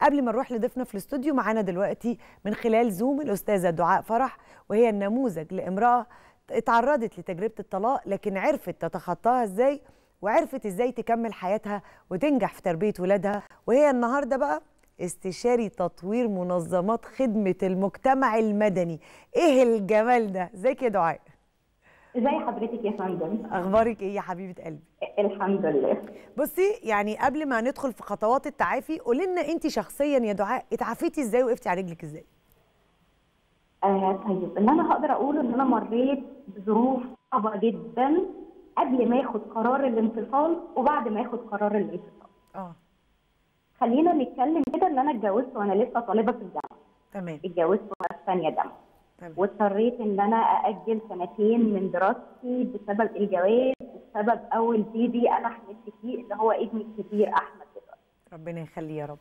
قبل ما نروح لضيفنا في الاستوديو معانا دلوقتي من خلال زوم الاستاذه دعاء فرح وهي النموذج لامراه اتعرضت لتجربه الطلاق لكن عرفت تتخطاها ازاي وعرفت ازاي تكمل حياتها وتنجح في تربيه ولادها وهي النهارده بقى استشاري تطوير منظمات خدمه المجتمع المدني ايه الجمال ده ازيك يا دعاء ازي حضرتك يا فندم اخبارك ايه يا حبيبه قلبي الحمد لله بصي يعني قبل ما ندخل في خطوات التعافي قولي لنا انت شخصيا يا دعاء اتعافيتي ازاي وقفتي على رجلك ازاي آه طيب اللي انا هقدر اقوله ان انا مريت بظروف صعبه جدا قبل ما اخد قرار الانفصال وبعد ما اخد قرار الانفصال اه خلينا نتكلم كده ان انا اتجوزت وانا لسه طالبه في الجامعه تمام اتجوزت وانا في ثانيه جامعه تمام واضطريت ان انا ااجل سنتين من دراستي بسبب الجواز بسبب اول بيبي انا حملت فيه اللي هو ابني الكبير احمد دلوقتي ربنا يخليه يا رب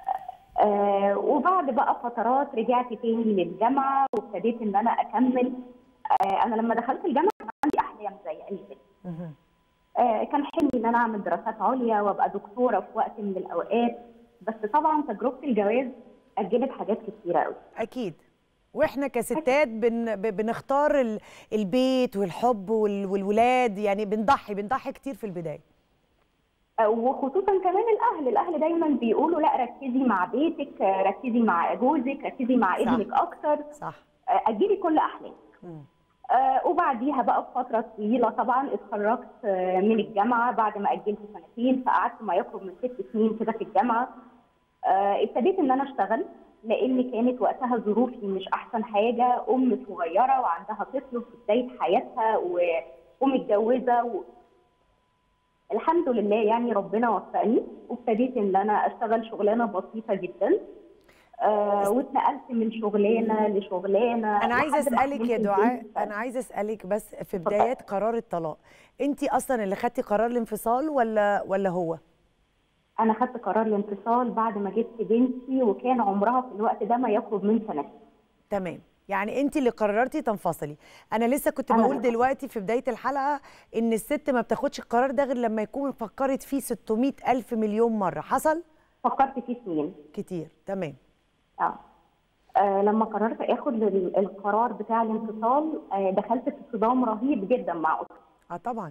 آه وبعد بقى فترات رجعت تاني للجامعه وابتديت ان انا اكمل آه انا لما دخلت الجامعه كان عندي احلام زي اي بنت مهم. آه كان حلمي ان انا اعمل دراسات عليا وابقى دكتوره في وقت من الاوقات بس طبعا تجربه الجواز اجلت حاجات كتيره قوي اكيد واحنا كستات بن ب- بنختار ال- البيت والحب وال- والولاد يعني بنضحي بنضحي كتير في البدايه آه وخصوصا كمان الاهل الاهل دايما بيقولوا لا ركزي مع بيتك آه ركزي مع جوزك ركزي مع صح. ابنك اكتر صح آه اجلي كل احلامك مم. آه وبعديها بقى بفتره طويله طبعا اتخرجت آه من الجامعه بعد ما اجلت سنتين فقعدت ما يقرب من ست سنين كده في الجامعه آه ابتديت ان انا اشتغل لان كانت وقتها ظروفي مش احسن حاجه ام صغيره وعندها طفل في بدايه حياتها و... ومتجوزه و... الحمد لله يعني ربنا وفقني وابتديت ان انا اشتغل شغلانه بسيطه جدا آه واتنقلت من شغلانه لشغلانه انا عايزه لحد ما اسالك يا حملت دعاء البنت. انا عايزه اسالك بس في بدايات قرار الطلاق انت اصلا اللي خدتي قرار الانفصال ولا ولا هو انا خدت قرار الانفصال بعد ما جبت بنتي وكان عمرها في الوقت ده ما يقرب من سنتين تمام يعني انت اللي قررتي تنفصلي انا لسه كنت أنا بقول اللي دلوقتي في بدايه الحلقه ان الست ما بتاخدش القرار ده غير لما يكون فكرت فيه 600 الف مليون مره حصل فكرت فيه سنين كتير تمام اه آه، لما قررت اخد ال- القرار بتاع الانفصال آه، دخلت في صدام رهيب جدا مع اسرتي اه طبعا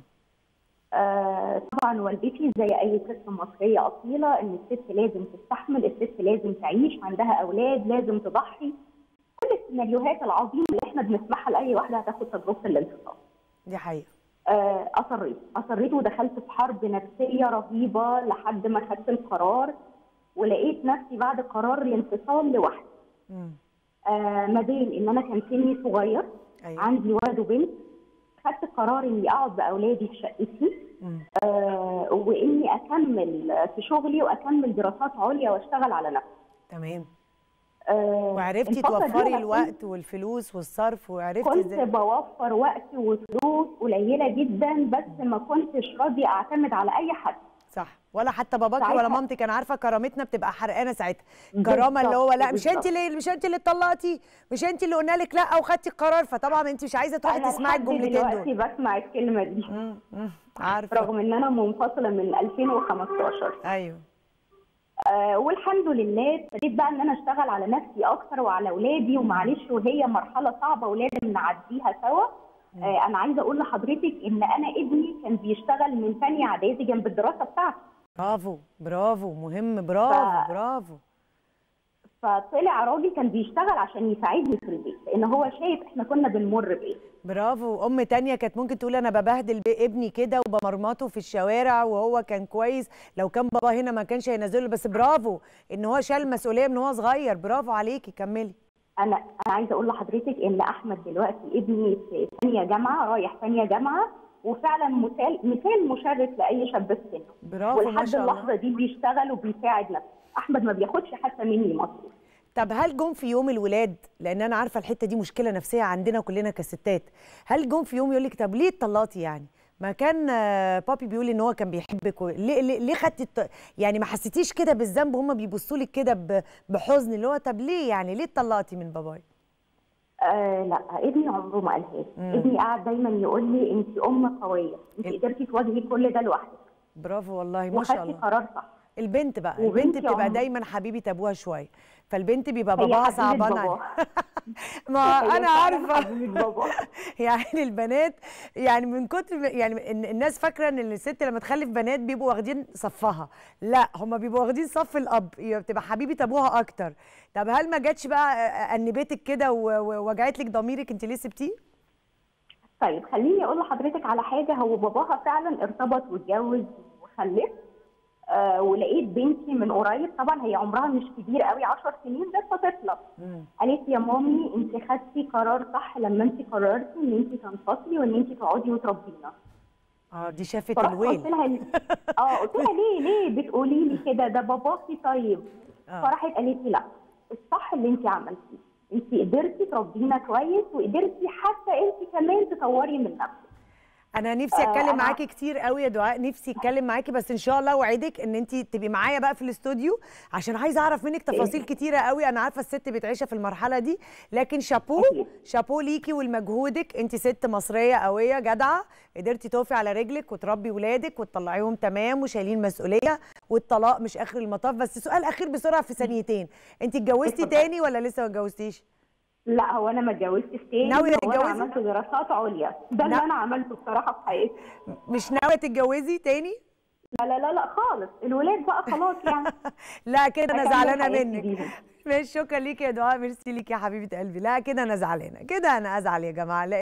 آه، طبعا والدتي زي اي ست مصريه اصيله ان الست لازم تستحمل الست لازم تعيش عندها اولاد لازم تضحي كل السيناريوهات العظيمه اللي احنا بنسمعها لاي واحده هتاخد تجربه الانفصال دي حقيقه آه، اصريت اصريت ودخلت في حرب نفسيه رهيبه لحد ما خدت القرار ولقيت نفسي بعد قرار الانفصال لوحدي مم. آه، ما بين ان انا كان سني صغير ايوه عندي ولد وبنت خدت قرار اني اقعد باولادي في شقتي مم. آه، واني اكمل في شغلي واكمل دراسات عليا واشتغل على نفسي تمام آه، وعرفتي الفترة دي توفري أنا الوقت والفلوس والصرف وعرفتي كنت ازاي بوفر وقت وفلوس قليله جدا بس ما كنتش راضيه اعتمد على اي حد صح ولا حتى باباكي ولا ساعتها- مامتك انا عارفه كرامتنا بتبقى حرقانه ساعتها بالظبط، كرامه اللي هو لا مش انت بالظبط. اللي مش انت اللي اتطلقتي مش انت اللي قلنا لك لا وخدتي القرار فطبعا انت مش عايزه تروحي انا تسمعي لحد الجملتين دلوقتي دول بسمع الكلمه دي مم، مم، عارفه رغم ان انا منفصله من 2015 ايوه آه والحمد لله ابتديت بقى ان انا اشتغل على نفسي اكتر وعلى اولادي ومعلش وهي مرحله صعبه ولازم نعديها سوا آه انا عايزه اقول لحضرتك ان انا ابني كان بيشتغل من ثانيه اعدادي جنب الدراسه بتاعته برافو برافو مهم برافو ف- برافو فطلع راجل كان بيشتغل عشان يساعدني في البيت لان هو شايف احنا كنا بنمر بايه برافو ام تانية كانت ممكن تقول انا ببهدل ابني كده وبمرمطه في الشوارع وهو كان كويس لو كان بابا هنا ما كانش هينزله بس برافو ان هو شال مسؤوليه من هو صغير برافو عليكي كملي انا انا عايزه اقول لحضرتك ان احمد دلوقتي ابني في ثانيه جامعه رايح ثانيه جامعه وفعلا مثال مثال مشرف لاي شاب في سنه برافو ما ولحد شاء الله اللحظه دي بيشتغل وبيساعد نفسه احمد ما بياخدش حتى مني مصروف طب هل جم في يوم الولاد لان انا عارفه الحته دي مشكله نفسيه عندنا كلنا كستات هل جم في يوم يقول لك طب ليه اتطلقتي يعني ما كان آه، بابي بيقول ان هو كان بيحبك و- ليه ليه, ليه خدتي الط- يعني ما حسيتيش كده بالذنب وهم بيبصوا لك كده ب- بحزن اللي هو طب ليه يعني ليه اتطلقتي من باباي آه لا ابني عمره ما قالها لي مم. ابني قاعد دايما يقول لي انت ام قويه انت ال- قدرتي تواجهي كل ده لوحدك برافو والله ما شاء وخدتي الله قرار صح البنت بقى وبنتي البنت بتبقى عم- دايما حبيبه ابوها شويه فالبنت بيبقى هي باباها حبيبة صعبان بابا. عليها ما هي انا فعلاً عارفه حبيبة بابا يعني البنات يعني من كتر ما- يعني إن- الناس فاكره ان الست لما تخلف بنات بيبقوا واخدين صفها لا هم بيبقوا واخدين صف الاب هي بتبقى حبيبه ابوها اكتر طب هل ما جاتش بقى انبتك كده و- و- ووجعت لك ضميرك انت ليه سبتيه طيب خليني اقول لحضرتك على حاجه هو باباها فعلا ارتبط واتجوز وخلف آه ولقيت بنتي من قريب طبعا هي عمرها مش كبير قوي 10 سنين لسه طفله قالت يا مامي انت خدتي قرار صح لما انت قررتي ان انت تنفصلي وان انت تقعدي وتربينا اه دي شافت فرحت قلت الويل لها اه قلت لها ليه ليه بتقولي لي كده ده باباكي طيب آه. فراحت قالت لي لا الصح اللي انت عملتيه انت قدرتي تربينا كويس وقدرتي حتى انت كمان تطوري من نفسك انا نفسي آه، اتكلم أنا- معاكي كتير قوي يا دعاء نفسي اتكلم معاكي بس ان شاء الله اوعدك ان انت تبقي معايا بقى في الاستوديو عشان عايزه اعرف منك تفاصيل كتيره قوي انا عارفه الست بتعيشها في المرحله دي لكن شابو أكيد. شابو ليكي ولمجهودك انت ست مصريه قويه جدعه قدرتي تقفي على رجلك وتربي ولادك وتطلعيهم تمام وشايلين مسؤوليه والطلاق مش اخر المطاف بس سؤال اخير بسرعه في ثانيتين انت اتجوزتي اتفضلي. تاني ولا لسه ما اتجوزتيش لا هو انا ما اتجوزتش تاني ناوية هو انا تتجوزي؟ عملت دراسات عليا ده اللي لا. انا عملته بصراحه في حياتي مش ناويه تتجوزي تاني لا لا لا لا خالص الولاد بقى خلاص يعني لا كده انا أكمل زعلانه حياتي منك بيهم. ماشي شكرا ليكي يا دعاء ميرسي ليكي يا حبيبه قلبي لا كده انا زعلانه كده انا ازعل يا جماعه لا